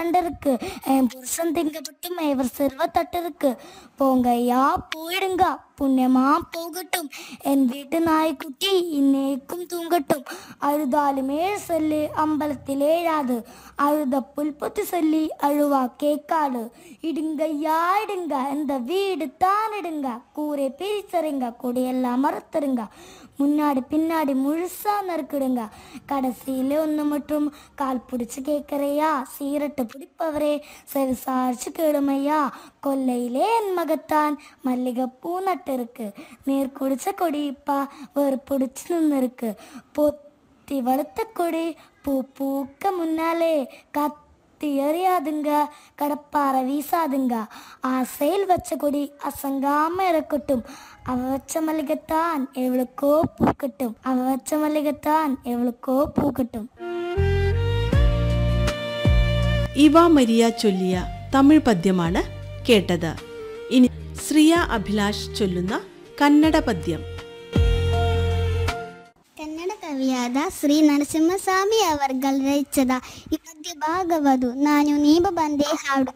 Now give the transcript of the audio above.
தண்டிருக்கு என் புருஷன் திங்கப்பட்டு மேவர் செல்வ தட்டிருக்கு போங்கய்யா போயிடுங்க புண்ணியமா போகட்டும் என் வீட்டு நாய்க்குட்டி இன்னைக்கும் தூங்கட்டும் அழுதாலுமே சொல்லி அம்பலத்திலே ஏழாது அழுத புல்பொத்தி சொல்லி அழுவா கேட்காது இடுங்கய்யா இடுங்க இந்த வீடு தான் இடுங்க கூரை பிரிச்சருங்க கொடியெல்லாம் மறுத்துருங்க முன்னாடி பின்னாடி முழுசா நறுக்கிடுங்க கடைசியில ஒன்று மட்டும் கால் பிடிச்சு கேட்கறையா சீரட்டு பிடிப்பவரே சரி விசாரிச்சு கேளுமையா கொல்லையிலே என் மகத்தான் மல்லிகைப்பூ நட்டு இருக்கு நீர் குடிச்ச கொடி இப்பா ஒரு பிடிச்சு நின்று இருக்கு பொத்தி வளர்த்த கொடி பூ பூக்க முன்னாலே கத் கத்தி எறியாதுங்க கடப்பார வீசாதுங்க ஆசையில் வச்ச கொடி அசங்காம இருக்கட்டும் அவ வச்ச மல்லிகைத்தான் எவளுக்கோ பூக்கட்டும் அவ வச்ச மல்லிகைத்தான் எவளுக்கோ பூக்கட்டும் ഇവ മരിയ ചൊല്ലിയ തമിഴ് പദ്യമാണ് കേട്ടത് ഇനി ശ്രിയ അഭിലാഷ് ചൊല്ലുന്ന കന്നഡ പദ്യം ಕನ್ನಡ ಕವಿಯಾದ ಶ್ರೀ ನರಸಿಂಹಸ್ವಾಮಿ ಅವர்கள் ರಚಿಸಿದ ಈ ಪದ್ಯ ಭಾಗವದು ನಾನು ನೀವ ಬಂದೆ ಹಾಡು